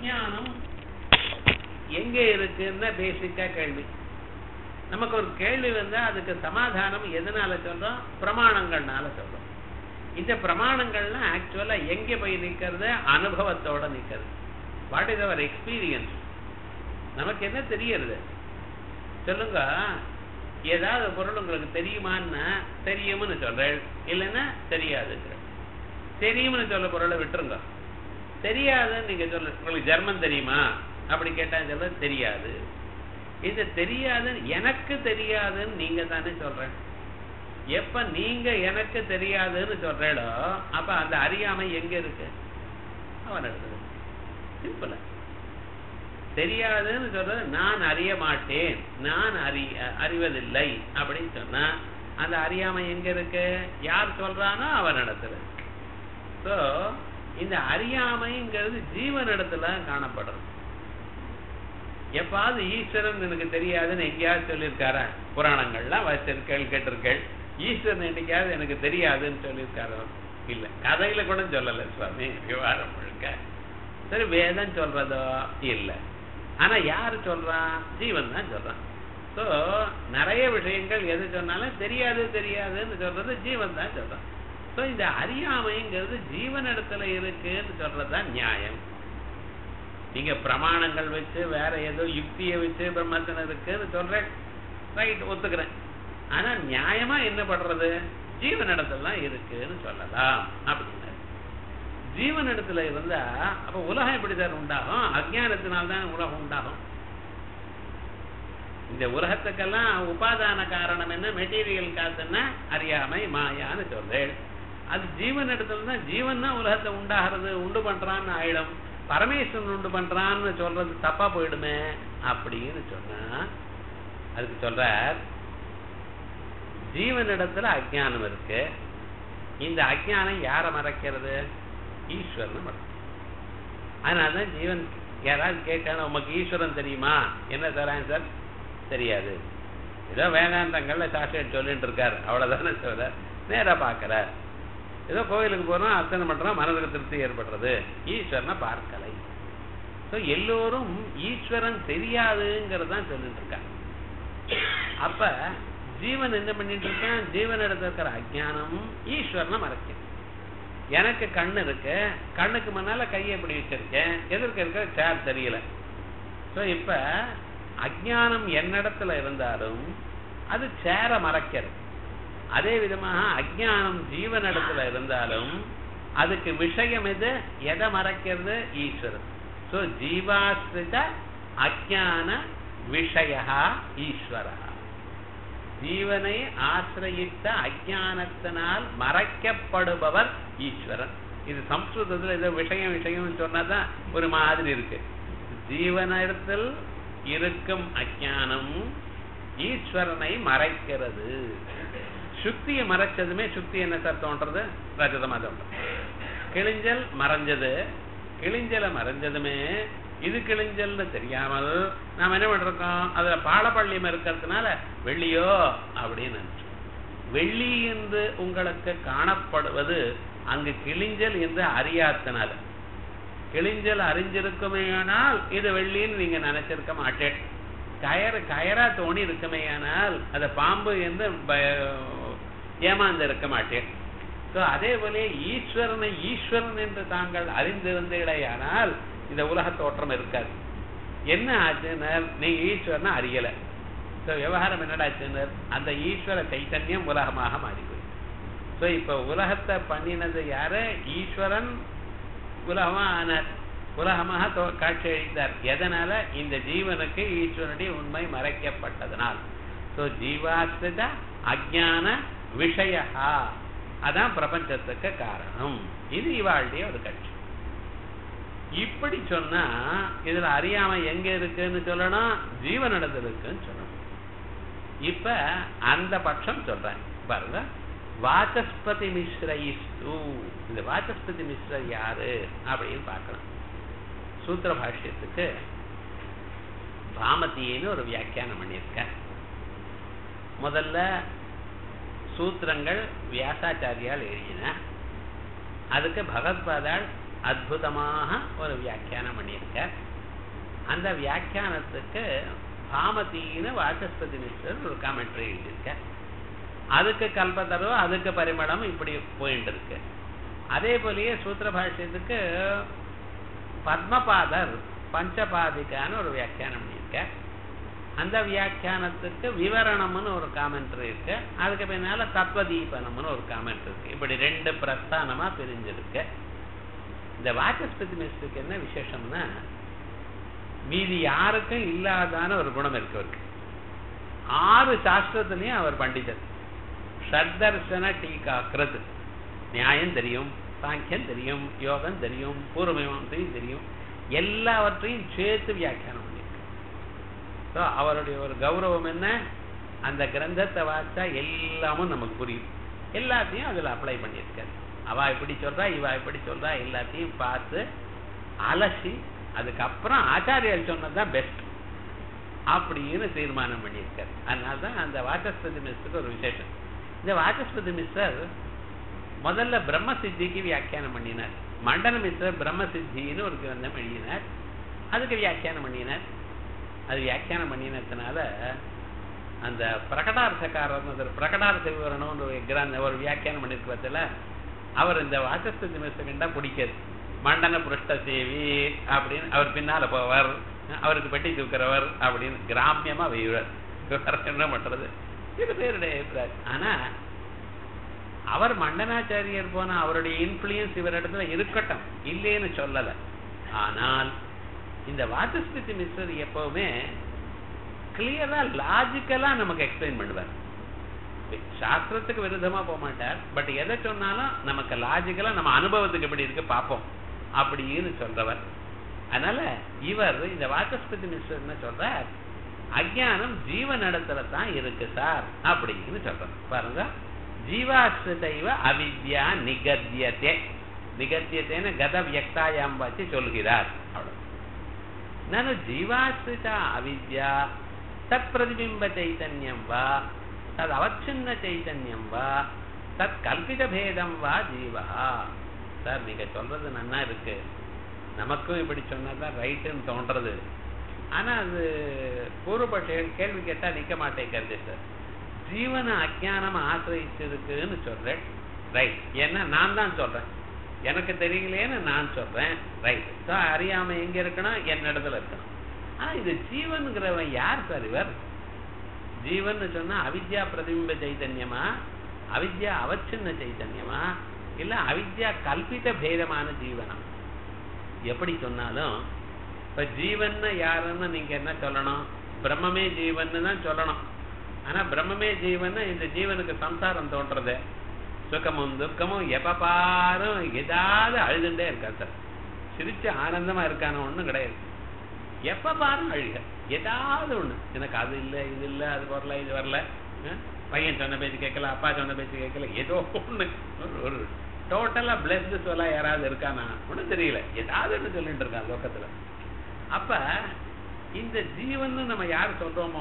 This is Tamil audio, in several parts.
அஜ்ஞானம் எங்கே இருக்குன்னு பேசிக்கா கேள்வி நமக்கு ஒரு கேள்வி வந்தா அதுக்கு சமாதானம் எதனால சொல்றோம் பிரமாணங்கள்னால சொல்றோம் இந்த பிரமாணங்கள்லாம் ஆக்சுவலா எங்க போய் நிக்கிறது அனுபவத்தோட நிக்கிறது வாட் இஸ் அவர் எக்ஸ்பீரியன்ஸ் நமக்கு என்ன தெரியறது சொல்லுங்க ஏதாவது பொருள் உங்களுக்கு தெரியுமான்னா தெரியும்னு சொல்றேன் இல்லைன்னா தெரியாதுங்கிற தெரியும்னு சொல்ல பொருளை விட்டுருங்க தெரியாதுன்னு நீங்க சொல்ல உங்களுக்கு ஜெர்மன் தெரியுமா அப்படி கேட்டா சொல்ல தெரியாது இது தெரியாது எனக்கு தெரியாதுன்னு நீங்க தானே சொல்றேன் எப்ப நீங்க எனக்கு தெரியாதுன்னு சொல்றேடோ அப்ப அந்த அறியாமை எங்க இருக்கு அவன் எடுத்தது சிம்பிளா தெரியாதுன்னு சொல்றது நான் அறிய மாட்டேன் நான் அறிய அறிவதில்லை அப்படின்னு சொன்னா அந்த அறியாமை எங்க இருக்கு யார் சொல்றானோ அவன் இடத்துல சோ இந்த அறியாமைங்கிறது ஜீவனிடத்துல காணப்படுறது எப்பாவது ஈஸ்வரன் எனக்கு தெரியாதுன்னு எங்கேயாவது சொல்லியிருக்காரா புராணங்கள்லாம் வச்சிருக்கேள் கேட்டிருக்கேள் ஈஸ்வரன் என்னைக்காவது எனக்கு தெரியாதுன்னு சொல்லியிருக்காரோ இல்ல கதையில கூட சொல்லல சுவாமி விவகாரம் முழுக்க சரி வேதம் சொல்றதோ இல்ல ஆனா யாரு சொல்றான் ஜீவன் தான் சொல்றான் சோ நிறைய விஷயங்கள் எது சொன்னாலும் தெரியாது தெரியாதுன்னு சொல்றது ஜீவன் தான் சொல்றான் சோ இந்த அறியாமைங்கிறது ஜீவன் இடத்துல இருக்குன்னு சொல்றதுதான் நியாயம் நீங்க பிரமாணங்கள் வச்சு வேற ஏதோ யுக்தியை வச்சு பிரம்மத்தனம் இருக்குன்னு சொல்றேன் ரைட் ஒத்துக்கிறேன் ஆனா நியாயமா என்ன பண்றது ஜீவனிடத்துல இருக்குன்னு சொல்லலாம் அப்படின்னு ஜீவனிடத்துல இருந்தா அப்ப உலகம் எப்படிதான் உண்டாகும் அஜானத்தினால்தான் உலகம் உண்டாகும் இந்த உலகத்துக்கெல்லாம் உபாதான காரணம் என்ன மெட்டீரியல் காசுன்னா அறியாமை மாயான்னு சொல்றேன் அது ஜீவன் இடத்துல தான் ஜீவன் தான் உலகத்தை உண்டாகிறது உண்டு பண்றான்னு ஆயிடும் பரமேஸ்வரன் உண்டு பண்றான்னு சொல்றது தப்பா போயிடுமே அப்படின்னு சொன்னா அதுக்கு சொல்றார் ஜீவனிடத்துல அஜானம் இருக்கு இந்த அஜானம் யாரை மறைக்கிறது ஈஸ்வரன் மறைக்கும் அதனாலதான் ஜீவன் யாராவது கேட்கணும் உமக்கு ஈஸ்வரன் தெரியுமா என்ன சார் ஆன்சர் தெரியாது ஏதோ வேதாந்தங்கள்ல சாஸ்திரம் சொல்லிட்டு இருக்காரு அவ்வளவுதானே சொல்ற நேரா பாக்குறார் ஏதோ கோயிலுக்கு போறோம் அர்ச்சனை பண்றோம் மனதுக்கு திருப்தி ஏற்படுறது ஈஸ்வரனை பார்க்கலை எல்லோரும் ஈஸ்வரன் தெரியாதுங்கிறது தான் சொல்லிட்டு இருக்காங்க அப்ப ஜீவன் என்ன பண்ணிட்டு இருக்கான் ஜீவன் இடத்துல இருக்கிற அஜானம் ஈஸ்வரனை மறைக்கும் எனக்கு கண்ணு இருக்கு கண்ணுக்கு முன்னால கையை எப்படி வச்சிருக்கேன் எதிர்க்க இருக்கிற சேர் தெரியல சோ இப்ப அஜானம் என்னிடத்துல இருந்தாலும் அது சேர மறைக்கிறது அதே விதமாக அஜானம் ஜீவனிடத்துல இருந்தாலும் அதுக்கு விஷயம் எது எதை மறைக்கிறது ஈஸ்வரன் சோ ஜீவாஸ்ரித அஜான விஷய ஈஸ்வர ஜீவனை ஆசிரயித்த அஜானத்தினால் மறைக்கப்படுபவர் ஈஸ்வரன் இது சம்ஸ்கிருதத்துல ஏதோ விஷயம் விஷயம் சொன்னாதான் ஒரு மாதிரி இருக்கு ஜீவனிடத்தில் இருக்கும் அஜானம் ஈஸ்வரனை மறைக்கிறது சுத்தியை மறைச்சதுமே சுத்தி என்ன சார் தோன்றது ரஜதமா தோன்றது கிழிஞ்சல் மறைஞ்சது கிழிஞ்சலை மறைஞ்சதுமே இது கிழிஞ்சல்னு தெரியாமல் நாம என்ன பண்றோம் அதுல பாலப்பள்ளியம் இருக்கிறதுனால வெள்ளியோ அப்படின்னு நினைச்சோம் வெள்ளி என்று உங்களுக்கு காணப்படுவது அங்கு கிழிஞ்சல் என்று அறியாதனால கிழிஞ்சல் அறிஞ்சிருக்குமேயானால் இது வெள்ளின்னு நீங்க நினைச்சிருக்க மாட்டேன் கயறு கயரா தோணி இருக்குமேயானால் அதை பாம்பு என்று ஏமாந்து இருக்க மாட்டேன் ஸோ அதே போல ஈஸ்வரனை ஈஸ்வரன் என்று தாங்கள் அறிந்திருந்தீடையானால் இந்த உலக தோற்றம் இருக்காது என்ன ஆச்சுனர் நீங்க ஈஸ்வரனை அறியல ஸோ விவகாரம் என்னடாச்சுனர் அந்த ஈஸ்வர சைத்தன்யம் உலகமாக மாறி போய் ஸோ இப்ப உலகத்தை பண்ணினது யாரு ஈஸ்வரன் உலகமா ஆனார் உலகமாக காட்சி அளித்தார் எதனால இந்த ஜீவனுக்கு ஈஸ்வரனுடைய உண்மை மறைக்கப்பட்டதனால் ஸோ ஜீவாஸ்ரித அஜான விஷயா அதான் பிரபஞ்சத்துக்கு காரணம் இது இவாளுடைய ஒரு கட்சி இப்படி சொன்னா இதுல அறியாம எங்க இருக்குன்னு சொல்லணும் ஜீவனிடத்துல இருக்குன்னு சொல்லணும் இப்ப அந்த பட்சம் சொல்றேன் பாருங்க வாச்சஸ்பதி மிஸ்ரைஸ்து இந்த வாச்சஸ்பதி மிஸ்ரர் யாரு அப்படின்னு பார்க்கலாம் சூத்திர பாஷ்யத்துக்கு பாமதின்னு ஒரு வியாக்கியானம் பண்ணியிருக்க முதல்ல சூத்திரங்கள் வியாசாச்சாரியால் எழுதின அதுக்கு பகவத்பாதால் அற்புதமாக ஒரு வியாக்கியானம் பண்ணியிருக்க அந்த வியாக்கியானத்துக்கு பாமதின்னு வாசஸ்பதி மிஸ்டர் ஒரு காமெண்ட்ரி எழுதியிருக்க அதுக்கு கல்பத்தரவு அதுக்கு பரிமளம் இப்படி போயிட்டு இருக்கு அதே போலயே சூத்திர பாஷ்யத்துக்கு பத்மபாதர் பஞ்சபாதிகான்னு ஒரு வியாக்கியானம் பண்ணியிருக்க அந்த வியாக்கியானத்துக்கு விவரணம்னு ஒரு காமெண்ட்ரி இருக்கு அதுக்கு பின்னால தத்வதீபனம்னு ஒரு காமெண்ட் இருக்கு இப்படி ரெண்டு பிரஸ்தானமா பிரிஞ்சிருக்கு இந்த வாச்சஸ்பதி மிஸ்டுக்கு என்ன விசேஷம்னா மீதி யாருக்கும் இல்லாதான ஒரு குணம் இருக்கு அவருக்கு ஆறு சாஸ்திரத்திலையும் அவர் பண்டிதர் ஷட்தர்சன டீகாக்கிறது நியாயம் தெரியும் சாங்கியம் தெரியும் யோகம் தெரியும் பூர்வமீமாசையும் தெரியும் எல்லாவற்றையும் சேர்த்து வியாக்கியானம் பண்ணியிருக்கு ஸோ அவருடைய ஒரு கௌரவம் என்ன அந்த கிரந்தத்தை வாச்சா எல்லாமும் நமக்கு புரியும் எல்லாத்தையும் அதில் அப்ளை பண்ணியிருக்காரு அவ இப்படி சொல்றா இவ இப்படி சொல்றா எல்லாத்தையும் பார்த்து அலசி அதுக்கப்புறம் ஆச்சாரியர் சொன்னதுதான் பெஸ்ட் அப்படின்னு தீர்மானம் பண்ணியிருக்காரு அதனால தான் அந்த வாச்சஸ்பதி மிஸ்டருக்கு ஒரு விசேஷம் இந்த வாச்சஸ்பதி மிஸ்டர் முதல்ல பிரம்ம சித்திக்கு வியாக்கியானம் பண்ணினார் மண்டன மிஸ்டர் பிரம்ம சித்தின்னு ஒரு கிரந்தம் எழுதினார் அதுக்கு வியாக்கியானம் பண்ணினார் அது வியாக்கியானம் பண்ணினதுனால அந்த பிரகடார்த்தக்காரர் பிரகடார்த்த விவரணம் ஒரு கிரந்த ஒரு வியாக்கியானம் பண்ணிருக்கிறதுல அவர் இந்த வாச்சஸ்பதி மிஸ்டர் கண்டா பிடிக்காது மண்டன புருஷ்ட சேவி அப்படின்னு அவர் பின்னால போவார் அவருக்கு பெட்டி தூக்குறவர் அப்படின்னு கிராமியமா வெய்வார் என்ன பண்றது இது பேருடைய அபிப்பிராயம் ஆனா அவர் மண்டனாச்சாரியர் போன அவருடைய இன்ஃபுளுயன்ஸ் இவரிடத்துல இருக்கட்டும் இல்லைன்னு சொல்லல ஆனால் இந்த வாச்சஸ்பதி மிஸ்டர் எப்பவுமே கிளியரா லாஜிக்கலா நமக்கு எக்ஸ்பிளைன் பண்ணுவார் சாஸ்திரத்துக்கு விருதமா போக மாட்டார் பட் எதை சொன்னாலும் நமக்கு லாஜிக்கலா நம்ம அனுபவத்துக்கு எப்படி இருக்கு பார்ப்போம் அப்படின்னு சொல்றவர் அதனால இவர் இந்த வாச்சஸ்பதி மிஸ்டர் என்ன சொல்றார் அஜானம் ஜீவன் இடத்துல தான் இருக்கு சார் அப்படின்னு சொல்றார் பாருங்க ஜீவாஸ்ருதைவ அவித்யா நிகத்தியத்தே நிகத்தியத்தேன்னு கத வியக்தாயாம் வச்சு சொல்கிறார் அவ்வளவு ನಾನು ಜೀವಾಶ್ರಿತ ಅವಿದ್ಯಾ ತತ್ ಪ್ರತಿಬಿಂಬ ಚೈತನ್ಯಂ ವಾ ತದ್ ಅವಚ್ಛಿನ್ನ ಚೈತನ್யம் வா தத் கல்பித பேதம் வா ஜீவா சார் நீங்க சொல்றது நன்னா இருக்கு நமக்கும் இப்படி சொன்னதான் ரைட்டுன்னு தோன்றது ஆனா அது பூர்வபட்ச கேள்வி கேட்டா நிக்க மாட்டேங்கிறது சார் ஜீவன அஜானம் ஆசிரிச்சிருக்குன்னு சொல்றேன் ரைட் ஏன்னா நான் தான் சொல்றேன் எனக்கு தெரியலையேன்னு நான் சொல்றேன் ரைட் ஸோ அறியாம எங்க இருக்கணும் என் இடத்துல இருக்கணும் ஆனா இது ஜீவன்கிறவன் யார் சார் இவர் ஜீவன் சொன்னா அவித்யா பிரதிபிம்ப சைத்தன்யமா அவித்யா அவச்சின்ன சைத்தன்யமா இல்ல அவித்யா கல்பித பேதமான ஜீவனம் எப்படி சொன்னாலும் இப்ப ஜீவன் யாருன்னு நீங்க என்ன சொல்லணும் பிரம்மமே ஜீவன் தான் சொல்லணும் ஆனா பிரம்மமே ஜீவன் இந்த ஜீவனுக்கு சம்சாரம் தோன்றது சுகமும் துக்கமும் எப்ப பாரும் ஏதாவது அழுதுண்டே இருக்கா சார் சிரிச்சு ஆனந்தமா இருக்கான ஒண்ணும் கிடையாது எப்ப பாரும் அழுக ஏதாவது ஒண்ணு எனக்கு அது இல்லை இது இல்லை அது வரல இது வரல அஹ் பையன் சொன்ன பேச்சு கேட்கல அப்பா சொன்ன பேச்சு கேட்கல ஏதோ ஒண்ணு ஒரு- ஒரு டோட்டலா பிளஸ்டு சொல்ல யாராவது இருக்கானா ஒண்ணும் தெரியல ஏதாவது ஒண்ணு சொல்லிட்டு இருக்கான் லோகத்துல அப்ப இந்த ஜீவன் நம்ம யார் சொல்றோமோ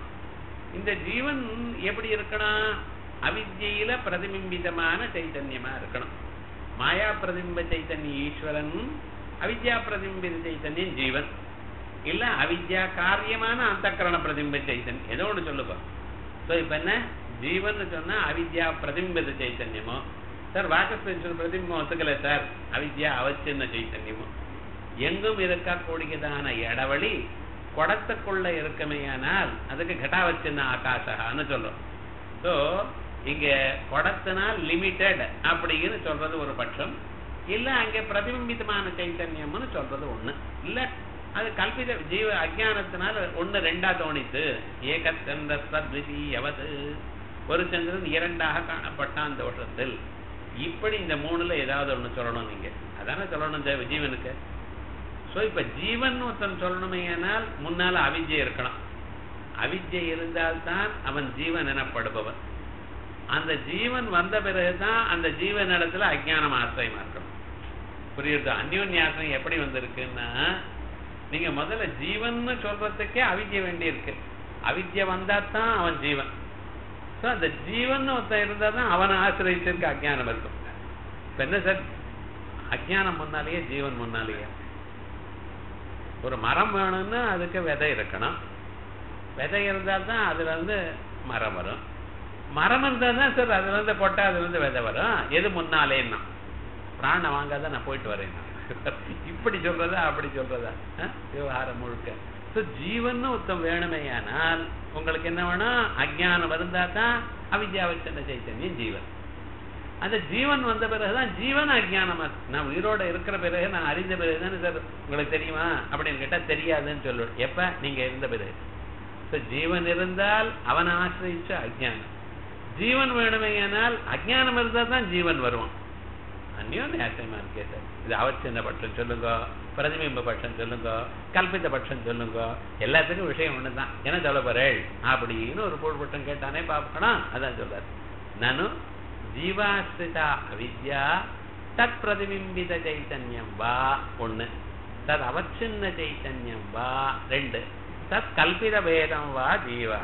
இந்த ஜீவன் எப்படி இருக்கணும் அவித்யில பிரதிபிம்பிதமான சைத்தன்யமா இருக்கணும் மாயா பிரதிபிம்ப சைத்தன்ய ஈஸ்வரன் அவித்யா பிரதிபிம்பித சைத்தன்யம் ஜீவன் இல்ல அவித்யா காரியமான அந்தக்கரண பிரதிபிம்ப சைத்தன்யம் ஏதோ ஒண்ணு சொல்லுப்பா சோ இப்ப என்ன ஜீவன் சொன்னா அவித்யா பிரதிபிம்பித சைத்தன்யமோ சார் வாசஸ்பென்ஷன் பிரதிபிம்பம் ஒத்துக்கல சார் அவித்யா அவச்சின்ன சைத்தன்யமோ எங்கும் இருக்கக்கூடியதான இடவழி குடத்துக்குள்ள இருக்குமேயானால் அதுக்கு கட்டாவச்சின்ன ஆகாசகான்னு சொல்றோம் ஸோ இங்க குடத்தினால் லிமிட்டெட் அப்படின்னு சொல்றது ஒரு பட்சம் இல்ல அங்க பிரதிபிம்பிதமான சைத்தன்யம்னு சொல்றது ஒண்ணு இல்ல அது கல்பித ஜீவ அஜானத்தினால் ஒண்ணு ரெண்டா தோணித்து ஏகச்சந்திர சத்விதீயவது ஒரு சந்திரன் இரண்டாக காணப்பட்டான் தோஷத்தில் இப்படி இந்த மூணுல ஏதாவது ஒண்ணு சொல்லணும் நீங்க அதானே சொல்லணும் இந்த ஜீவனுக்கு சோ இப்ப ஜீவன் ஒருத்தன் சொல்லணுமே ஆனால் முன்னால அவித்யை இருக்கணும் அவித்யை இருந்தால்தான் அவன் ஜீவன் எனப்படுபவன் அந்த ஜீவன் வந்த பிறகுதான் அந்த ஜீவன் இடத்துல அஜ்ஞானம் ஆசிரியமா இருக்கணும் புரியுது அந்யோன்யாசம் எப்படி வந்திருக்குன்னா நீங்க முதல்ல ஜீவன்னு சொல்றதுக்கே அவித்யை வேண்டி இருக்கு அவித்யை வந்தா தான் அவன் ஜீவன் சோ அந்த ஜீவன் ஒருத்தன் இருந்தா தான் அவனை ஆசிரியத்திற்கு அஜ்ஞானம் இருக்கும் இப்ப என்ன சார் அஜ்ஞானம் முன்னாலேயே ஜீவன் முன்னாலேயே ஒரு மரம் வேணும்னா அதுக்கு விதை இருக்கணும் விதை இருந்தால் தான் அதுல இருந்து மரம் வரும் மரம் இருந்தால் தான் சார் அதுல இருந்து போட்டா அதுல இருந்து விதை வரும் எது முன்னாலேன்னா பிராணம் வாங்காத நான் போயிட்டு வரேன் இப்படி சொல்றதா அப்படி சொல்றதா அஹ்? விவகாரம் முழுக்க ஸோ ஜீவன் ஒருத்தம் வேணுமேயானால் உங்களுக்கு என்ன வேணும் அஜ்ஞானம் இருந்தா தான் அவித்யாவச்சன சைத்தன்யம் ஜீவன் அந்த ஜீவன் வந்த பிறகுதான் ஜீவன் அஜ்ஞானமா இருக்கு. நான் உயிரோட இருக்கிற பிறகு நான் அறிந்த பிறகு தானே சார் உங்களுக்கு தெரியுமா அப்படின்னு கேட்டா தெரியாதுன்னு சொல்லுவேன் எப்ப நீங்க இருந்த பிறகு So, ஜீவன் இருந்தால் அவன் ஆசிரியிச்ச அஜ்ஞானம் ஜீவன் வேணுமேயானால் அஜ்ஞானம் இருந்தால் தான் ஜீவன் வருவான் அந்யோன்யாசயமா இருக்கே சார் இது அவச்சின்ன பட்சம் சொல்லுங்க பிரதிபிம்ப பட்சம் சொல்லுங்க கல்பித்த பட்சம் சொல்லுங்க எல்லாத்துக்கும் விஷயம் ஒண்ணுதான் என்ன சொல்ல போறேள் அப்படின்னு ஒரு பொருள் பட்டம் கேட்டானே பார்க்கணும் அதான் சொல்றாரு நானு ஜீவாஸ்ரிதா அவித்யா தத் பிரதிபிம்பித சைத்தன்யம் வா ஒண்ணு தத் அவச்சின்ன சைத்தன்யம் வா ரெண்டு தத் கல்பித பேதம் வா ஜீவா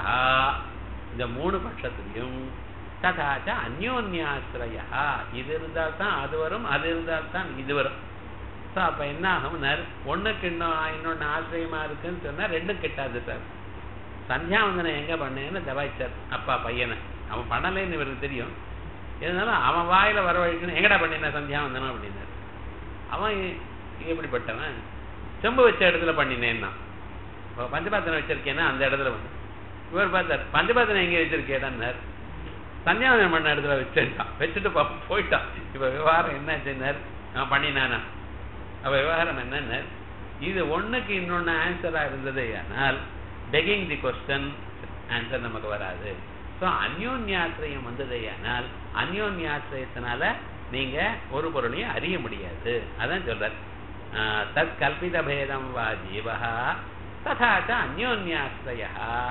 இந்த மூணு பட்சத்திலையும் ததாச்ச அந்யோன்யாசிரயா இது இருந்தால் தான் அது வரும் அது இருந்தால் தான் இது வரும் ஸோ அப்போ என்ன ஆகும் ஒண்ணுக்கு இன்னும் இன்னொன்னு ஆசிரியமா இருக்குன்னு சொன்னா ரெண்டும் கிட்டாது சார் சந்தியாவந்தனம் எங்க பண்ணேன்னு தவாய்ச்சார் அப்பா பையனை அவன் பண்ணலைன்னு இவருக்கு தெரியும் இருந்தாலும் அவன் வாயில வரவழைக்கணும் எங்கடா பண்ணின சந்தியாவந்தனம் அப்படின்னாரு அவன் எ- எப்படிப்பட்டவன் செம்பு வச்ச இடத்துல பண்ணினேன்னா இப்போ பஞ்சபாத்திரம் வச்சிருக்கேன்னா அந்த இடத்துல வந்து இவர் பார்த்தார் பஞ்சபாத்திரம் எங்கே வச்சிருக்கேடான்னார் சந்தியாவந்தனம் பண்ண இடத்துல வச்சிருக்கான் வச்சுட்டு பா- போயிட்டான் இப்ப விவகாரம் என்னாச்சுன்னார் அவன் பண்ணினானா அப்ப விவகாரம் என்னன்னார் இது ஒண்ணுக்கு இன்னொன்னு ஆன்சரா இருந்தது ஆனால் பெகிங் தி கொஸ்டன் ஆன்சர் நமக்கு வராது ஸோ அந்யோன்யாசிரியம் வந்ததே ஆனால் அந்யோன்யாசிரியத்தினால நீங்க ஒரு பொருளையும் அறிய முடியாது அதான் சொல்றார் ஆஹ், தத் கல்பித பேதம் வா ஜீவஹா ததாச்ச அந்யோன்யாசிரிய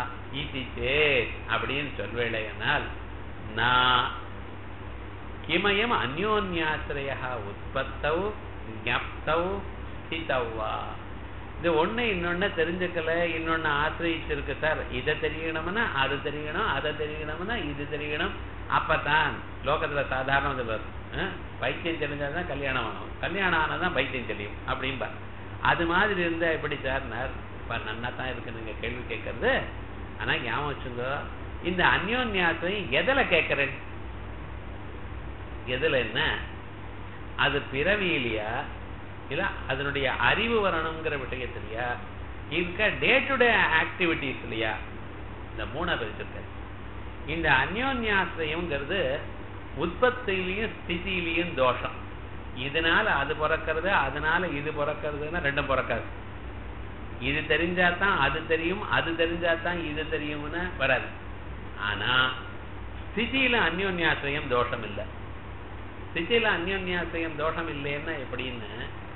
இது சேத் அப்படின்னு சொல்வேளையானால் நான் கிமயம் அந்யோன்யாசிரிய உற்பத்தௌ ஞப்தௌ ஸ்திதௌ வா இது ஒண்ணு இன்னொன்னு தெரிஞ்சுக்கல இன்னொன்னு ஆசிரியிச்சிருக்கு சார் இதை தெரியணும்னா அது தெரியணும் அதை தெரியணும்னா இது தெரியணும் அப்பதான் லோகத்துல சாதாரண இது வரும் அஹ், பைத்தியம் தெரிஞ்சாதான் கல்யாணம் ஆகும் கல்யாணம் ஆனாதான் பைத்தியம் தெரியும் அப்படின்பா அது மாதிரி இருந்தா எப்படி சார்னார் இப்ப நன்னா தான் இருக்கு நீங்க கேள்வி கேட்கறது ஆனா ஞாபகம் வச்சுங்க இந்த அந்யோன்யாசம் எதுல கேட்கறேன் எதுல என்ன அது பிறவியிலையா இல்ல அதனுடைய அறிவு வரணுங்கிற விஷயத்திலையா இருக்க டே டு டே ஆக்டிவிட்டிஸ்லையா இந்த மூணா பிரிச்சிருக்க இந்த அந்யோன்யாசிரியம்ங்கிறது உற்பத்தியிலையும் ஸ்திதியிலையும் தோஷம் இதனால அது பிறக்கிறது அதனால இது பிறக்கிறதுன்னா ரெண்டும் பிறக்காது இது தெரிஞ்சாதான் அது தெரியும் அது தெரிஞ்சாதான் இது தெரியும்னு வராது ஆனா ஸ்திதியில அந்யோன்யாசிரியம் தோஷம் இல்லை ஸ்திதியில அந்யோன்யாசிரியம் தோஷம் இல்லைன்னா எப்படின்னு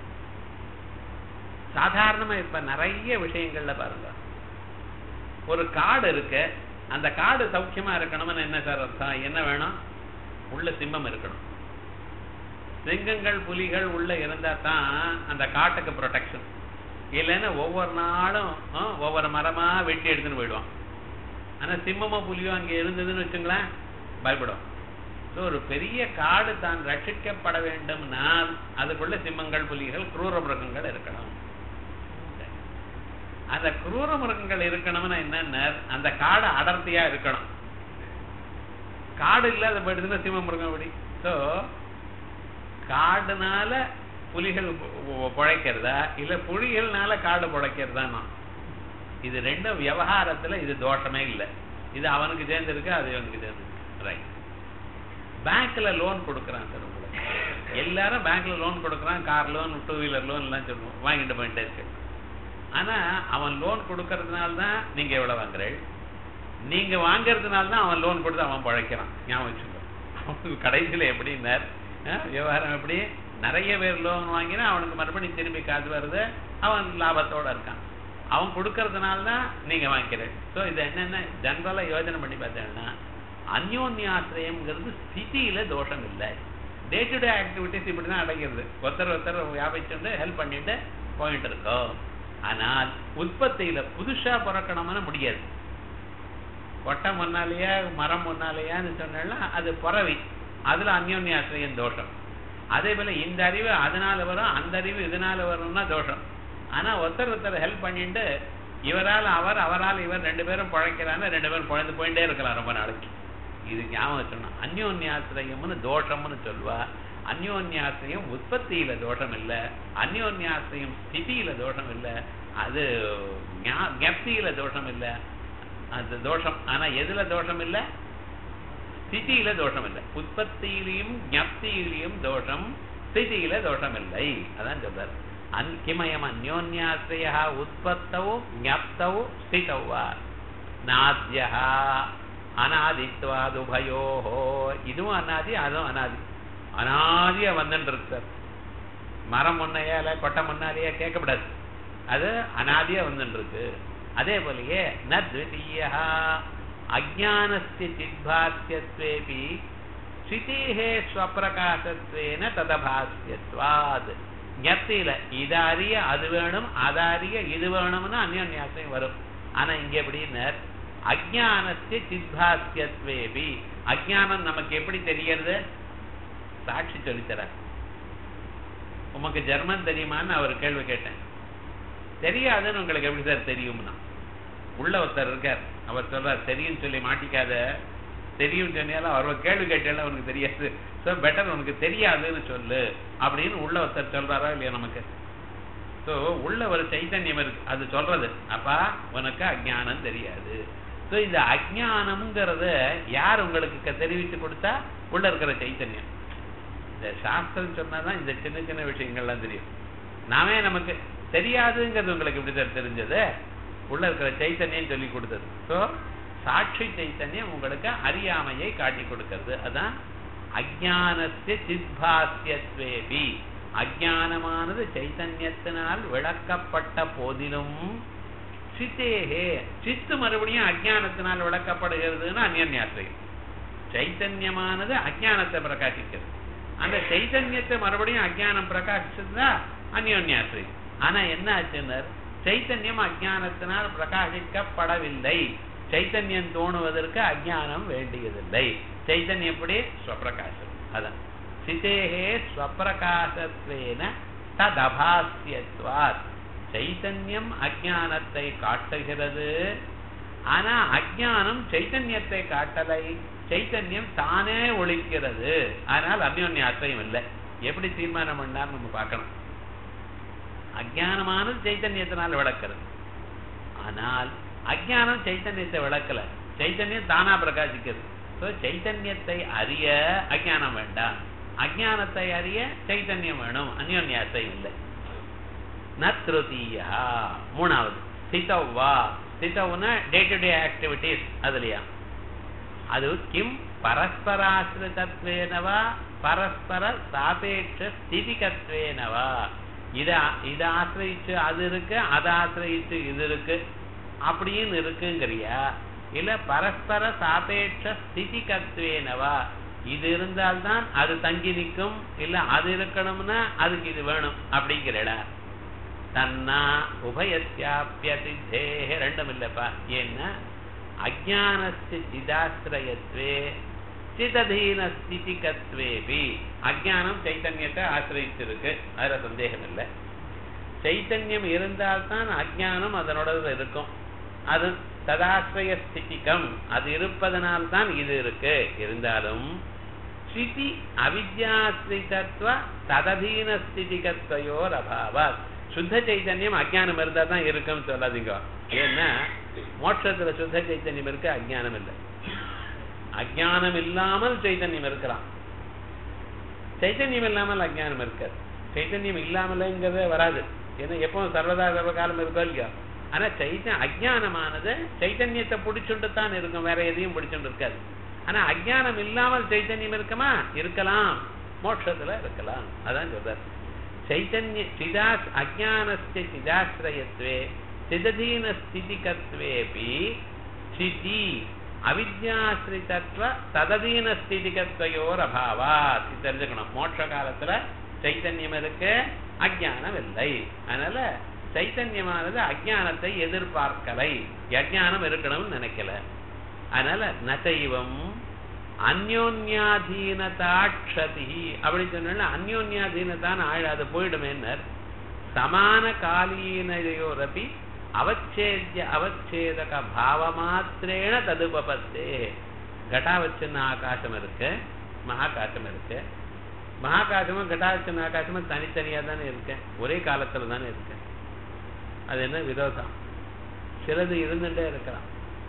சாதாரணமா இப்ப நிறைய விஷயங்கள்ல பாருங்க ஒரு காடு இருக்கு அந்த காடு சௌக்கியமா இருக்கணும்னு என்ன சார் அர்த்தம் என்ன வேணும் உள்ள சிம்மம் இருக்கணும் சிங்கங்கள் புலிகள் உள்ள இருந்தா தான் அந்த காட்டுக்கு ப்ரொடெக்ஷன் இல்லைன்னா ஒவ்வொரு நாளும் ஆ, ஒவ்வொரு மரமா வெட்டி எடுத்துன்னு போயிடுவான் ஆனா சிம்மமோ புலியோ அங்க இருந்ததுன்னு வச்சுங்களேன் பயப்படும் ஸோ ஒரு பெரிய காடு தான் ரட்சிக்கப்பட வேண்டும்னால் அதுக்குள்ள சிம்மங்கள் புலிகள் குரூர மிருகங்கள் இருக்கணும் அந்த குரூர மிருகங்கள் இருக்கணும்னா என்னன்னா அந்த காடு அடர்த்தியா இருக்கணும் காடு இல்லாத போயிடுதுன்னா சிம்ம மிருகம் எப்படி ஸோ காடுனால புலிகள் பொ- பொ- பிழைக்கிறதா இல்ல புலிகள்னால காடு பிழைக்கிறதா இது ரெண்டும் விவகாரத்துல இது தோஷமே இல்லை இது அவனுக்கு சேர்ந்திருக்கு அது இவனுக்கு சேர்ந்திருக்கு ரைட் பேங்க்ல லோன் கொடுக்குறான் சார் உங்களுக்கு எல்லாரும் பேங்க்ல லோன் கொடுக்குறான் car loan two wheeler loan எல்லாம் சொல்லுவோம் வாங்கிட்டு போயிட்டே இருக்கு ஆனா அவன் லோன் கொடுக்கறதுனால தான் நீங்க எவ்வளவு வாங்குறீள் நீங்க வாங்குறதுனால தான் அவன் லோன் கொடுத்து அவன் பழைக்கிறான் ஞாபகம் வச்சுக்கோ அவனுக்கு கடைசியில எப்படின்னார் அஹ், விவகாரம் எப்படி நிறைய பேர் லோன் வாங்கினா அவனுக்கு மறுபடியும் திரும்பி காசு வருது அவன் லாபத்தோட இருக்கான் அவன் கொடுக்கறதுனால தான் நீங்க வாங்கிக்கிறேன் ஸோ இது என்னென்ன ஜென்ரலா யோசனை பண்ணி பார்த்தேன்னா அந்யோன்யாசிரியம்ங்கிறது ஸ்திதியில தோஷம் இல்லை டே டு டே ஆக்டிவிட்டிஸ் இப்படி தான் அடைகிறது ஒருத்தர் ஒருத்தர் வியாபிச்சுட்டு ஹெல்ப் பண்ணிட்டு போயிட்டு இருக்கோம் ஆனால் உற்பத்தியில புதுசா பிறக்கணும்னு முடியாது கொட்டை முன்னாலேயா மரம் முன்னாலேயான்னு சொன்னா அது பிறவி அதுல அந்யோன்யாசிரியம் தோஷம் அதே போல இந்த அறிவு அதனால வரும் அந்த அறிவு இதனால வரும்னா தோஷம் ஆனா ஒருத்தர் ஒருத்தர் ஹெல்ப் பண்ணிட்டு இவரால் அவர் அவரால் இவர் ரெண்டு பேரும் பழைக்கிறான்னு ரெண்டு பேரும் பழந்து போயிட்டே இருக்கலாம் ரொம்ப நாளைக்கு இது ஞாபகம் வச்சோம்னா அந்யோன்யாசிரியம்னு தோஷம்னு சொல்வா அந்யோன்யாசிரியம் உற்பத்தியில தோஷம் இல்ல அந்யோன்யாசிரியம் ஸ்திதியில தோஷம் இல்ல அது ஞப்தியில தோஷம் இல்ல அது தோஷம் ஆனா எதுல தோஷம் இல்ல ஸ்திதியில தோஷம் இல்லை உற்பத்தியிலையும் ஞப்தியிலையும் தோஷம் ஸ்திதியில தோஷம் இல்லை அதான் சொல்றாரு அன் கிமயம் அந்யோன்யாசிரிய உற்பத்தவு ஞப்தவு ஸ்திதவா நாத்யா அனாதித்வாதுபயோஹோ இதுவும் அனாதி அதுவும் அனாதி அனாதியா வந்துட்டு இருக்கு சார் மரம் முன்னையால கொட்டை முன்னாலேயே கேட்கக்கூடாது அது அனாதியா வந்துட்டு இருக்கு அதே போலயே நத்விதீய அஜானஸ்ய சித்பாஸ்யத்வேபி ஸ்திதீஹே ஸ்வப்பிரகாசத்வேன ததபாஸ்யத்வாத் ஞப்தியில இது அறிய அது வேணும் அது அறிய இது வேணும்னு அந்யோன்யாசம் வரும் ஆனா இங்க எப்படின்னு அஜானஸ்ய சித்பாஸ்யத்வேபி அஜானம் நமக்கு எப்படி தெரியறது சாட்சி சொல்லித்தர உமக்கு ஜெர்மன் தெரியுமான்னு அவர் கேள்வி கேட்டேன் தெரியாதுன்னு உங்களுக்கு எப்படி சார் தெரியும்னா உள்ள ஒருத்தர் இருக்கார் அவர் சொல்றார் தெரியும் சொல்லி மாட்டிக்காத தெரியும் சொன்னாலும் அவர் கேள்வி கேட்டாலும் அவனுக்கு தெரியாது ஸோ பெட்டர் உனக்கு தெரியாதுன்னு சொல்லு அப்படின்னு உள்ள ஒருத்தர் சொல்றாரா இல்லையா நமக்கு ஸோ உள்ள ஒரு சைத்தன்யம் இருக்கு அது சொல்றது அப்பா உனக்கு அஜானம் தெரியாது ஸோ இந்த அஜானம்ங்கிறத யார் உங்களுக்கு தெரிவித்து கொடுத்தா உள்ள இருக்கிற சைத்தன்யம் இந்த சாஸ்திரம் சொன்னாதான் இந்த சின்ன சின்ன விஷயங்கள்லாம் தெரியும் நாமே நமக்கு தெரியாதுங்கிறது உங்களுக்கு எப்படி சார் தெரிஞ்சது உள்ள இருக்கிற சைத்தன்யம் சொல்லி கொடுத்தது ஸோ சாட்சி சைத்தன்யம் உங்களுக்கு அறியாமையை காட்டி கொடுக்கிறது அதான் அஜானஸ்ய சித்பாஸ்யத்வேபி அஜானமானது சைத்தன்யத்தினால் விளக்கப்பட்ட போதிலும் சித்தேகே சித்து மறுபடியும் அஜானத்தினால் விளக்கப்படுகிறதுன்னு அந்நியாசிரியம் சைத்தன்யமானது அஜானத்தை பிரகாசிக்கிறது அந்த சைத்தன்யத்தை மறுபடியும் அஜானம் பிரகாசிச்சதுன்னா அந்யோன்யாசிரியம் ஆனா என்ன ஆச்சுன்னர் சைத்தன்யம் அஜானத்தினால் பிரகாசிக்கப்படவில்லை சைத்தன்யம் தோணுவதற்கு அஜானம் வேண்டியதில்லை சைத்தன்யம் எப்படி ஸ்வப்பிரகாசம் அதான் சிதேகே ஸ்வப்பிரகாசத்வேன ததபாசியத்வாத் சைத்தன்யம் அஜானத்தை காட்டுகிறது ஆனா அஜானம் சைத்தன்யத்தை காட்டலை சைத்தன்யம் தானே ஒழிக்கிறது ஆனால் அந்யோன்யாசிரியம் இல்லை எப்படி தீர்மானம் பண்ணார் நம்ம பார்க்கணும் அஜானமானது சைத்தன்யத்தினால் விளக்கிறது ஆனால் அஜானம் சைத்தன்யத்தை விளக்கல சைத்தன்யம் தானா பிரகாசிக்கிறது ஸோ சைத்தன்யத்தை அறிய அஜானம் வேண்டாம் அஜானத்தை அறிய சைத்தன்யம் வேணும் அந்யோன்யாசம் இல்லை நத்ருதீயா மூணாவது ஸ்திதவ்வா ஸ்திதவுனா டே டு டே ஆக்டிவிட்டிஸ் அதுலயா அது கிம் பரஸ்பராசிரிதத்வேனவா பரஸ்பர சாபேட்ச ஸ்திதிகத்வேனவா இத இதை ஆசிரியிச்சு அது இருக்கு அதை ஆசிரியிச்சு இது இருக்கு அப்படின்னு இருக்குங்கிறியா இல்ல பரஸ்பர சாபேட்ச ஸ்திதிகத்வேனவா இது இருந்தால்தான் அது தங்கி நிற்கும் இல்ல அது இருக்கணும்னா அதுக்கு இது வேணும் அப்படிங்கிறடா தன்னா உபயத்தியாபியசித்தே ரெண்டும் இல்லப்பா ஏன்னா அஜானஸ்ய சிதாசிரயத்வே சிததீன ஸ்திதிகத்வேபி அஜானம் சைத்தன்யத்தை ஆசிரியிச்சிருக்கு அதுல சந்தேகம் இல்லை சைத்தன்யம் இருந்தால்தான் அஜானம் அதனோட இருக்கும் அது ததாசிரய ஸ்திதிகம் அது இருப்பதனால்தான் இது இருக்கு இருந்தாலும் ஸ்திதி அவித்யாஸ்ரிதத்துவ தததீன ஸ்திதிகத்வயோர் அபாவாத் சுத்த சைத்தன்யம் அஜானம் இருந்தா தான் இருக்குன்னு சொல்லாதீங்க ஏன்னா மோட்சத்துல சுத்த சைத்தன்யம் இருக்கு அஜானம் இல்லை அஜானம் இல்லாமல் சைத்தன்யம் இருக்கலாம் சைத்தன்யம் இல்லாமல் அஜானம் இருக்காது சைத்தன்யம் இல்லாமலங்கிறதே வராது ஏன்னா எப்பவும் சர்வதா சர்வ காலம் இருக்கோ இல்லையோ ஆனா சைத்தன் அஜானமானது சைத்தன்யத்தை பிடிச்சுட்டு தான் இருக்கும் வேற எதையும் பிடிச்சுட்டு இருக்காது ஆனா அஜானம் இல்லாமல் சைத்தன்யம் இருக்குமா இருக்கலாம் மோட்சத்துல இருக்கலாம் அதான் சொல்றாரு చైతన్య చిదాస్ అజ్ఞానస్య చిదాశ్రయత్వే చిదధీన స్థితికత్వేపి చితి அவித்யாசிரிதத்துவ தததீன ஸ்திதிகத்வயோர் அபாவாத் இது தெரிஞ்சுக்கணும் மோட்ச காலத்துல சைத்தன்யம் இருக்கு அஜானம் இல்லை அதனால சைத்தன்யமானது அஜானத்தை எதிர்பார்க்கலை அஜானம் இருக்கணும்னு நினைக்கல அதனால நசைவம் அந்யோன்யாதீனதா க்ஷதி அப்படி சொன்னா அந்யோன்யாதீனதான் ஆழ அது போயிடுமேன்னர் சமான காலீனயோரபி அவச்சேத்ய அவச்சேதக பாவமாத்திரேன ததுபபத்தே கட்டாவச்சின்ன ஆகாசம் இருக்கு மகாகாசம் இருக்கு மகாகாசமும் கட்டாவச்சின்ன ஆகாசமும் தனித்தனியா தானே இருக்கு ஒரே காலத்துல தானே இருக்கு அது என்ன விரோதம் சிலது இருந்துட்டே இருக்கலாம்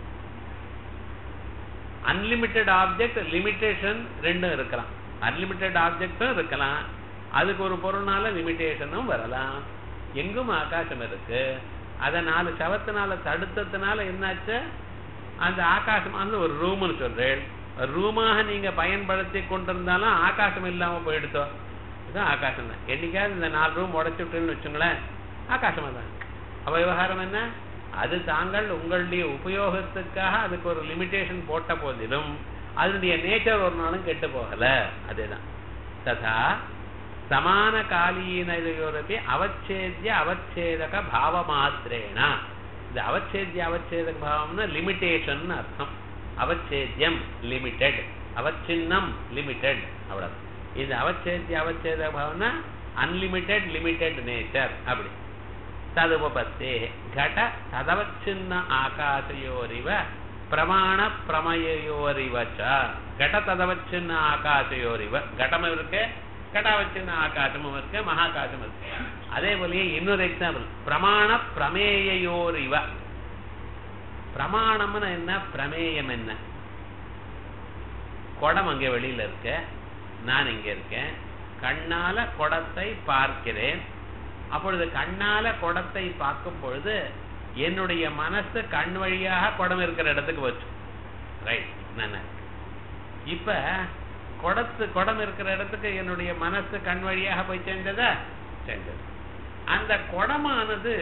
அன்லிமிட்டெட் ஆப்ஜெக்ட் லிமிட்டேஷன் ரெண்டும் இருக்கலாம் அன்லிமிட்டெட் ஆப்ஜெக்டும் இருக்கலாம் அதுக்கு ஒரு பொருள்னால லிமிட்டேஷனும் வரலாம் எங்கும் ஆகாசம் இருக்கு அதை நாலு சவத்தினால தடுத்ததுனால என்னாச்சு அந்த ஆகாசம் வந்து ஒரு ரூம்னு சொல்றேன் ரூமாக நீங்க பயன்படுத்தி கொண்டிருந்தாலும் ஆகாசம் இல்லாம போயிடுத்தோம் இதுதான் ஆகாசம் தான் என்னைக்காவது இந்த நாலு ரூம் உடைச்சு விட்டுன்னு வச்சுங்களேன் ஆகாசமா தான் அப்ப விவகாரம் என்ன அது தாங்கள் உங்களுடைய உபயோகத்துக்காக அதுக்கு ஒரு லிமிட்டேஷன் போட்ட போதிலும் அதனுடைய நேச்சர் ஒரு நாளும் கெட்டு போகல அதேதான் ததா சமான காலீனயோரபி அவச்சேத்ய அவச்சேதக பாவ மாத்திரேனா இந்த அவச்சேத்ய அவச்சேதக பாவம்னா லிமிட்டேஷன் அர்த்தம் அவச்சேத்யம் லிமிட்டெட் அவச்சின்னம் லிமிட்டெட் அவ்வளவு இது அவச்சேத்ய அவச்சேதக பாவம்னா அன்லிமிட்டெட் லிமிட்டெட் நேச்சர் அப்படி ததுபத்தே கட ததவச்சின்ன ஆகாசயோரிவ பிரமாண பிரமயோரிவ கட ததவச்சின்ன ஆகாசயோரிவ கடம் இருக்கு கடாவச்சின்ன ஆகாசமும் இருக்கு மகாகாசம் இருக்கு அதே போலயே இன்னொரு எக்ஸாம்பிள் பிரமாண பிரமேயோரிவ பிரமாணம்னு என்ன பிரமேயம் என்ன குடம் அங்கே வெளியில இருக்க நான் இங்க இருக்கேன் கண்ணால குடத்தை பார்க்கிறேன் அப்பொழுது கண்ணால குடத்தை பார்க்கும் பொழுது என்னுடைய மனசு கண் வழியாக குடம் இருக்கிற இடத்துக்கு வச்சு ரைட் நான் இப்ப குடத்து குடம் இருக்கிற இடத்துக்கு என்னுடைய மனசு கண் வழியாக போய் சேர்ந்ததா சேர்ந்தது அந்த குடமானது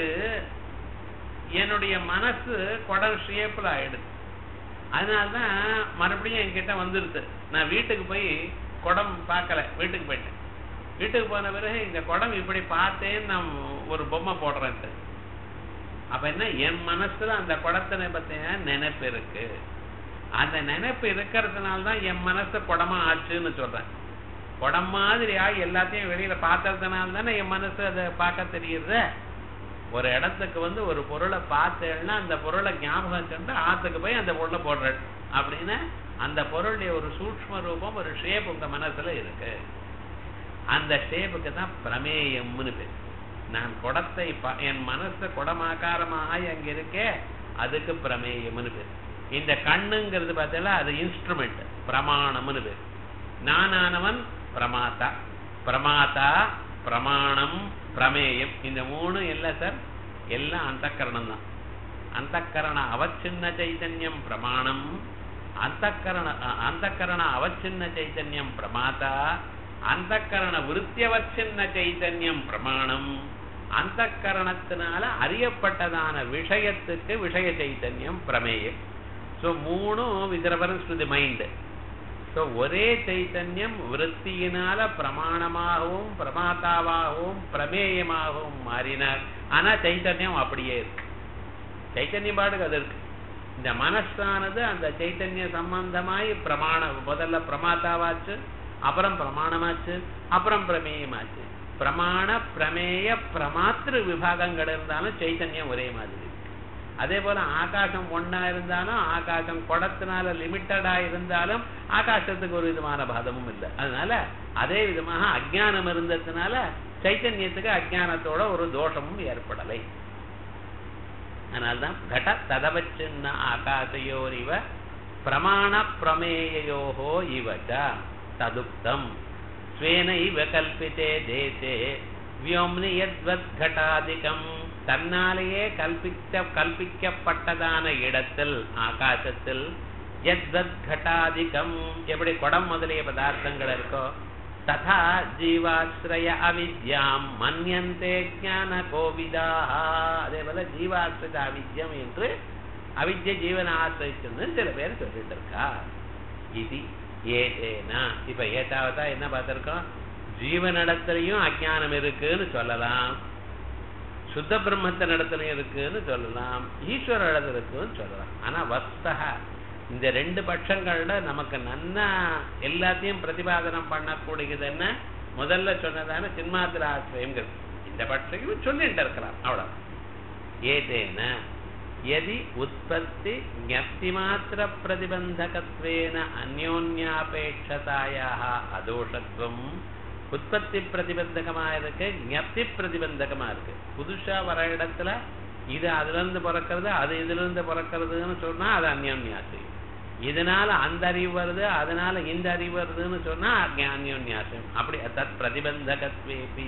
என்னுடைய மனசு குடம் ஷேப்ல ஆயிடுது அதனால்தான் மறுபடியும் என்கிட்ட வந்துருது நான் வீட்டுக்கு போய் குடம் பார்க்கல வீட்டுக்கு போயிட்டேன் வீட்டுக்கு போன பிறகு இந்த குடம் இப்படி பார்த்தேன்னு நான் ஒரு பொம்மை போடுறேன் அப்ப என்ன என் மனசுல அந்த குடத்தினை பத்தின நினைப்பு இருக்கு அந்த நினைப்பு இருக்கிறதுனால தான் என் மனசு குடமா ஆச்சுன்னு சொல்றேன் குடம் மாதிரி ஆகி எல்லாத்தையும் வெளியில பார்த்ததுனால தானே என் மனசு அதை பார்க்க தெரியுது ஒரு இடத்துக்கு வந்து ஒரு பொருளை பார்த்தேன்னா அந்த பொருளை ஞாபகம் சென்று ஆத்துக்கு போய் அந்த பொருளை போடுறேன் அப்படின்னு அந்த பொருளுடைய ஒரு சூக்ம ரூபம் ஒரு ஷேப் உங்க மனசுல இருக்கு அந்த ஷேப்புக்கு தான் பிரமேயம்னு பேர் நான் குடத்தை என் மனசு குடமாக்காரமாக அங்க இருக்கே அதுக்கு பிரமேயம்னு பேர் இந்த கண்ணுங்கிறது பார்த்தா அது இன்ஸ்ட்ருமெண்ட் பிரமாணம்னு பேர் நானானவன் பிரமாத்தா பிரமாத்தா பிரமாணம் பிரமேயம் இந்த மூணு இல்ல சார் எல்லாம் அந்த கரணம் தான் அந்த கரண அவச்சின்ன சைத்தன்யம் பிரமாணம் அந்த கரண அந்த கரண அவச்சின்ன சைத்தன்யம் பிரமாதா அந்த கரண விருத்தியவச்சின்ன சைத்தன்யம் பிரமாணம் அந்த கரணத்தினால அறியப்பட்டதான விஷயத்துக்கு விஷய சைத்தன்யம் பிரமேயம் ஸோ மூணும் with reference to the mind so ஒரே சைத்தன்யம் விருத்தியினால பிரமாணமாகவும் பிரமாதாவாகவும் பிரமேயமாகவும் மாறினார் ஆனா சைத்தன்யம் அப்படியே இருக்கு சைத்தன்யம் பாடுக்கு அது இருக்கு இந்த மனசானது அந்த சைத்தன்ய சம்பந்தமாய் பிரமாண முதல்ல பிரமாதாவாச்சு அப்புறம் பிரமாணமாச்சு அப்புறம் பிரமேயமாச்சு பிரமாண பிரமேய பிரமாத்திரு விபாகங்கள் இருந்தாலும் சைத்தன்யம் ஒரே மாதிரி அதே போல ஆகாசம் ஒன்னா இருந்தாலும் ஆகாசம் குடத்தினால லிமிட்டடா இருந்தாலும் ஆகாசத்துக்கு ஒரு விதமான பாதமும் இல்லை அதனால அதே விதமாக அஜானம் இருந்ததுனால சைத்தன்யத்துக்கு அஜானத்தோட ஒரு தோஷமும் ஏற்படலை அதனால்தான் கட ததவச்சின்ன ஆகாசயோரிவ பிரமாண பிரமேயோகோ இவச்ச ததுக்தம் ஸ்வேனைவ கல்பித்தே தேசே வியோம்னி யத்வத் கட்டாதிகம் தன்னாலேயே கல்பிக்க கல்பிக்கப்பட்டதான இடத்தில் ஆகாசத்தில் எத்வத் கட்டாதிகம் எப்படி குடம் முதலிய பதார்த்தங்கள் இருக்கோ ததா ஜீவாசிரய அவித்யாம் மன்யந்தே ஞான கோவிதாக அதே போல ஜீவாசிரித அவித்யம் என்று அவித்ய ஜீவன ஆசிரிச்சுன்னு சில பேர் சொல்லிட்டு இருக்கா இது ஏதேனா இப்ப ஏதாவதா என்ன பார்த்திருக்கோம் ஜீவனிடத்திலையும் அஜானம் இருக்குன்னு சொல்லலாம் சுத்த பிரம்மத்தின் இடத்துலயும் இருக்குன்னு சொல்லலாம் ஈஸ்வர இடத்துல இருக்குன்னு சொல்லலாம் ஆனா வஸ்தக இந்த ரெண்டு பட்சங்கள்ல நமக்கு நன்னா எல்லாத்தையும் பிரதிபாதனம் பண்ணக்கூடியது என்ன முதல்ல சொன்னதான சின்மாத்திர ஆசிரியங்கிறது இந்த பட்சையும் சொல்லிட்டு இருக்கலாம் அவ்வளவு ஏதேன यदि उत्पत्ति ज्ञप्तिमात्रप्रतिबन्धकत्वेन अन्योन्यापेक्षतायाः அதோஷத்துவம் உற்பத்தி பிரதிபந்தகமா இருக்கு ஞப்தி பிரதிபந்தகமா இருக்கு புதுசா வர இடத்துல இது அதுல இருந்து பிறக்கிறது அது இதுல இருந்து பிறக்கிறதுன்னு சொன்னா அது அந்யோன்யாசம் இதனால அந்த அறிவு வருது அதனால இந்த அறிவு வருதுன்னு சொன்னா அந்யோன்யாசம் அப்படி தத் பிரதிபந்தகத்வேபி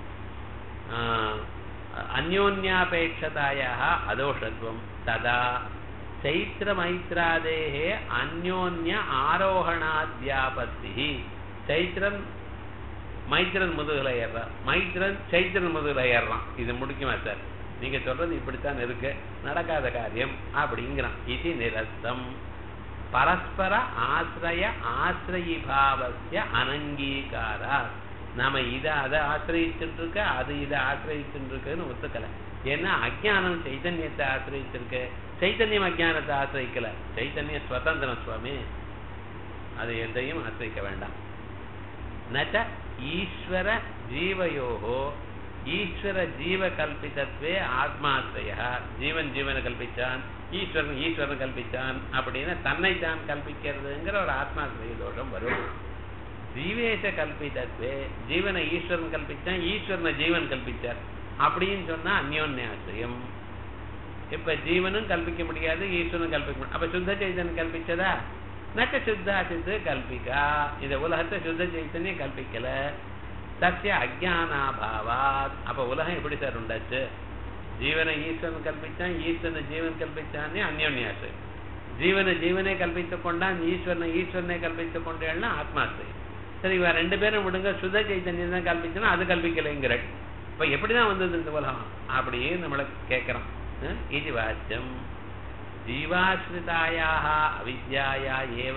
अन्योन्यापेक्षतायाः अदोषत्वं तदा चैत्रमैत्रादेः अन्योन्य आरोहणाद्यापत्तिः चैत्रன் மைத்திரன் முதுகுல ஏறுறான் மைத்திரன் சைத்திரன் முதுகுல ஏறுறான் இது முடிக்குமா சார் நீங்க சொல்றது இப்படித்தான் இருக்கு நடக்காத காரியம் அப்படிங்கிறான் இது நிரஸ்தம் பரஸ்பர ஆசிரய ஆசிரயிபாவசிய அனங்கீகாரா நாம இதை அதை ஆசிரியிச்சுட்டு இருக்க அது இதை ஆசிரியிச்சுட்டு இருக்குன்னு ஒத்துக்கல ஏன்னா அஜ்ஞானம் சைத்தன்யத்தை ஆசிரியிச்சிருக்கு சைத்தன்யம் அஜ்ஞானத்தை ஆசிரியிக்கல சைத்தன்யம் சுதந்திரம் சுவாமி அது எதையும் ஆசிரிக்க வேண்டாம் நச்ச ஈஸ்வர ஜீவயோகோ ஈஸ்வர ஜீவ கல்பிதத்வே ஆத்மாசிரய ஜீவன் ஜீவனை கல்பிச்சான் ஈஸ்வரன் ஈஸ்வரன் கல்பிச்சான் அப்படின்னு தன்னைத்தான் கல்பிக்கிறதுங்கிற ஒரு ஆத்மாசிரிய தோஷம் வரும் ஜீவேஷ கல்பிதத்வே ஜீவனை ஈஸ்வரன் கல்பிச்சான் ஈஸ்வரனை ஜீவன் கல்பிச்சார் அப்படின்னு சொன்னா அந்யோன்யாசிரியம் இப்ப ஜீவனும் கல்பிக்க முடியாது ஈஸ்வரனும் கல்பிக்க முடியாது அப்ப சுத்த சைதன்யம் கல்பிச்சதா நச்ச சுத்தா சித்து கல்பிக்கா இந்த உலகத்தை சுத்த சைத்தன்யம் கல்பிக்கல சத்திய அஜானாபாவாத் அப்ப உலகம் எப்படி சார் உண்டாச்சு ஜீவனை ஈஸ்வரன் கல்பிச்சான் ஈஸ்வரனை ஜீவன் கல்பிச்சானே அந்யோன்யாசிரியம் ஜீவனை ஜீவனை கல்பித்துக் கொண்டான் ஈஸ்வரனை ஈஸ்வரனை கல்பித்துக் கொண்டேன்னா ஆத்மாசிரியம் சரி இவ ரெண்டு பேரும் விடுங்க சுத சைத்தன்யம் தான் கல்பிச்சுன்னா அது கல்பிக்கலைங்கிற இப்ப எப்படிதான் வந்தது இந்த உலகம் அப்படியே நம்மளை கேட்கிறோம் இது வாச்சம் ஜீவாஸ்ரிதாயாக அவித்யாயா ஏவ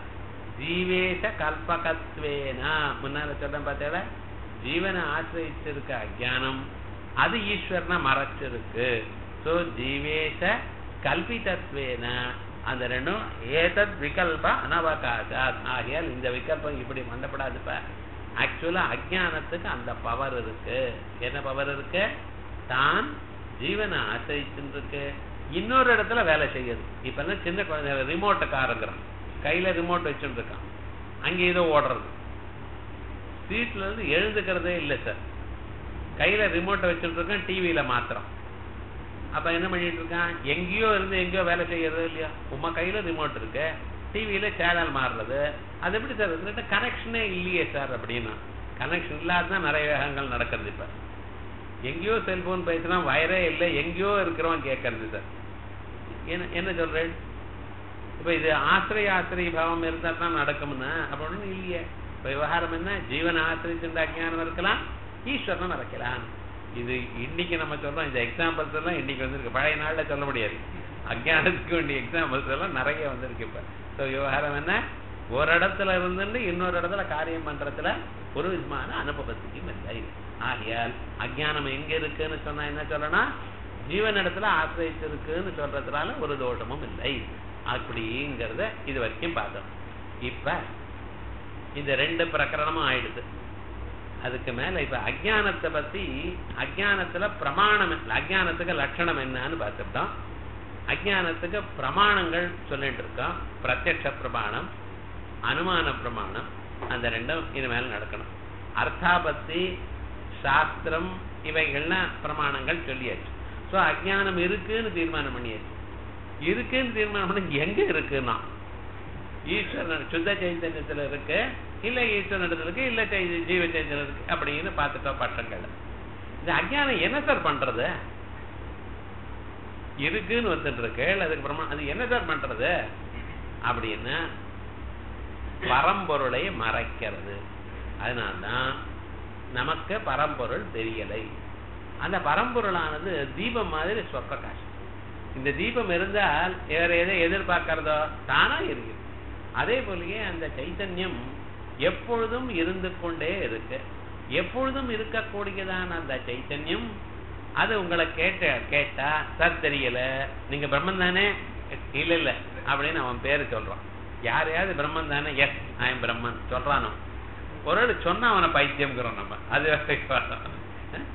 ஜீவேஷ கல்பகத்வேன முன்னால சொல்ல பார்த்தேல ஜீவனை ஆசிரியிச்சிருக்க அஜானம் அது ஈஸ்வரனை மறைச்சிருக்கு சோ ஜீவேஷ கல்பிதத்வேன அந்த ரெண்டும் ஏதத் விகல்ப அனவகாசாத் ஆகையால் இந்த விகல்பம் இப்படி பண்ணப்படாதுப்ப ஆக்சுவலா அஜானத்துக்கு அந்த பவர் இருக்கு என்ன பவர் இருக்கு தான் ஜீவனை ஆசிரிச்சுட்டு இருக்கு இன்னொரு இடத்துல வேலை செய்யுது இப்ப எல்லாம் சின்ன குழந்தை ரிமோட்டை காருங்கிறான் கையில ரிமோட் வச்சுட்டு இருக்கான் அங்க ஏதோ ஓடுறது சீட்ல இருந்து எழுந்துக்கிறதே இல்லை சார் கையில ரிமோட்டை வச்சுட்டு இருக்கான் டிவியில மாத்திரம் அப்ப என்ன பண்ணிட்டு இருக்கான் எங்கேயோ இருந்து எங்கேயோ வேலை செய்யறது இல்லையா உமா கையில ரிமோட் இருக்கு டிவியில சேனல் மாறுறது அது எப்படி சார் இதுகிட்ட கனெக்ஷனே இல்லையே சார் அப்படின்னா கனெக்ஷன் இல்லாதான் நிறைய வேகங்கள் நடக்கிறது இப்ப எங்கேயோ செல்போன் பேசினா வயரே இல்லை எங்கேயோ இருக்கிறவன் கேட்கறது சார் என்ன என்ன சொல்றேன் இப்ப இது ஆசிரிய ஆசிரிய பாவம் இருந்தா தான் நடக்கும்னா அப்படின்னு இல்லையே இப்ப விவகாரம் என்ன ஜீவன் ஆசிரிச்சுண்ட அஜானம் இருக்கலாம் ஈஸ்வரனும் மறைக்கலாம் இது இன்னைக்கு நம்ம சொல்றோம் இந்த எக்ஸாம்பிள்ஸ் எல்லாம் இன்னைக்கு வந்திருக்கு பழைய நாள்ல சொல்ல முடியாது அஜானத்துக்கு வேண்டிய எக்ஸாம்பிள்ஸ் எல்லாம் நிறைய வந்திருக்கு இப்ப ஸோ விவகாரம் என்ன ஒரு இடத்துல இருந்துட்டு இன்னொரு இடத்துல காரியம் பண்றதுல ஒரு விதமான அனுபவத்துக்கும் இல்லை ஆகையால் அஜானம் எங்க இருக்குன்னு சொன்னா என்ன சொல்லணும் ஜீவன் இடத்துல ஆசிரியத்திருக்குன்னு சொல்றதுனால ஒரு தோஷமும் இல்லை அப்படிங்கிறத இது வரைக்கும் பார்த்தோம் இப்ப இந்த ரெண்டு பிரகரணமும் ஆயிடுது அதுக்கு மேல இப்ப அஜானத்தை பத்தி அஜானத்துல பிரமாணம் அஜானத்துக்கு லட்சணம் என்னன்னு பார்த்துட்டோம் அஜானத்துக்கு பிரமாணங்கள் சொல்லிட்டு இருக்கோம் பிரத்யக்ஷ பிரமாணம் அனுமான பிரமாணம் அந்த ரெண்டும் இது மேல நடக்கணும் அர்த்தாபத்தி சாஸ்திரம் இவைகள்லாம் பிரமாணங்கள் சொல்லியாச்சு ஸோ அஜானம் இருக்குன்னு தீர்மானம் பண்ணியாச்சு இருக்குன்னு தீர்மானம் பண்ணி எங்க இருக்குன்னா ஈஸ்வரன் சுத்த சைத்தன்யத்துல இருக்கு இல்ல ஈஸ்வரனிடத்துல இருக்கு இல்ல சை- ஜீவ சைத்தன்யம் இருக்கு அப்படின்னு பார்த்துட்டோம் பட்டங்கள் இந்த அஜானம் என்ன சார் பண்றது இருக்குன்னு வந்துட்டு இருக்கு அதுக்கு அப்புறமா அது என்ன சார் பண்றது அப்படின்னா பரம்பொருளை மறைக்கிறது அதனால்தான் நமக்கு பரம்பொருள் தெரியலை அந்த பரம்பொருளானது தீபம் மாதிரி ஸ்வப்பிரகாசம் இந்த தீபம் இருந்தால் வேற எதை எதிர்பார்க்கிறதோ தானா இருக்கு அதே போலயே அந்த சைத்தன்யம் எப்பொழுதும் இருந்து கொண்டே இருக்கு எப்பொழுதும் இருக்கக்கூடியதான அந்த சைத்தன்யம் அது உங்களை கேட்ட கேட்டா சார் தெரியல நீங்க பிரம்மன் தானே இல்ல இல்ல அப்படின்னு அவன் பேரு சொல்றான் யாரையாவது பிரம்மன் தானே எஸ் ஐ எம் பிரம்மன் சொல்றானோ ஒரு ஆள் சொன்னா அவனை பைத்தியம்ங்கிறோம் நம்ம அது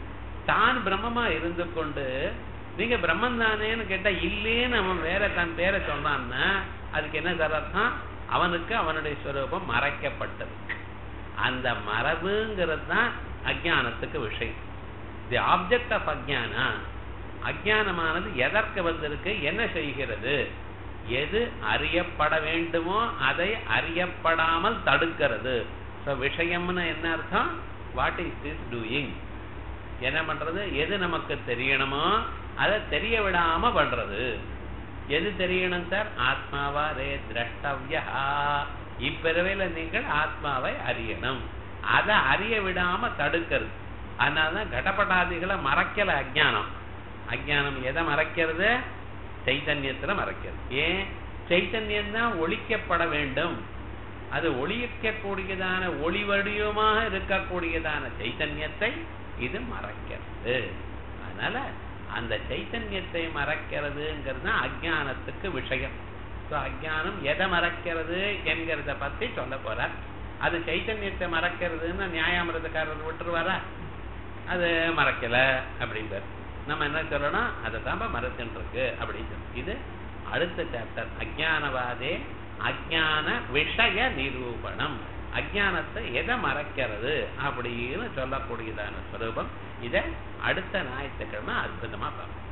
தான் பிரம்மமா இருந்து கொண்டு நீங்க பிரம்மன் தானேன்னு கேட்டா இல்லேன்னு அவன் வேற தன் பேரை சொன்னான்னா அதுக்கு என்ன சார் அர்த்தம் அவனுக்கு அவனுடைய ஸ்வரூபம் மறைக்கப்பட்டது அந்த மரபுங்கிறது தான் அஜானத்துக்கு விஷயம் தி ஆப்ஜெக்ட் ஆஃப் அஜானா அஜானமானது எதற்கு வந்திருக்கு என்ன செய்கிறது எது அறியப்பட வேண்டுமோ அதை அறியப்படாமல் தடுக்கிறது ஸோ விஷயம்னு என்ன அர்த்தம் வாட் இஸ் திஸ் டூயிங் என்ன பண்றது எது நமக்கு தெரியணுமோ அதை தெரிய விடாம பண்றது எது தெரியணும் சார் ஆத்மாவா ரே திரஷ்டவ்யா இப்பிறவையில நீங்கள் ஆத்மாவை அறியணும் அதை அறிய விடாம தடுக்கிறது அதனாலதான் கடப்படாதிகளை மறைக்கல அஜானம் அஜானம் எதை மறைக்கிறது சைத்தன்யத்துல மறைக்கிறது ஏன் சைத்தன்யம் தான் ஒழிக்கப்பட வேண்டும் அது ஒளிக்கக்கூடியதான ஒளி வடிவமாக இருக்கக்கூடியதான சைத்தன்யத்தை இது மறைக்கிறது அதனால அந்த சைத்தன்யத்தை மறைக்கிறதுங்கிறது தான் அஜானத்துக்கு விஷயம் ஸோ அஜானம் எதை மறைக்கிறது என்கிறத பத்தி சொல்ல போறார் அது சைத்தன்யத்தை மறைக்கிறதுன்னு நியாயாமிரதக்காரர் விட்டுருவாரா அது மறைக்கல அப்படிங்கிறார் நம்ம என்ன சொல்லணும் அதை தான் மறைச்சுட்டு இருக்கு அப்படின்னு சொல்லணும். இது அடுத்த சாப்டர் அஜானவாதே அஜான விஷய நிரூபணம் அஜானத்தை எதை மறைக்கிறது அப்படின்னு சொல்லக்கூடியதான ஸ்வரூபம் இதை அடுத்த ஞாயிற்றுக்கிழமை அற்புதமா பார்ப்போம்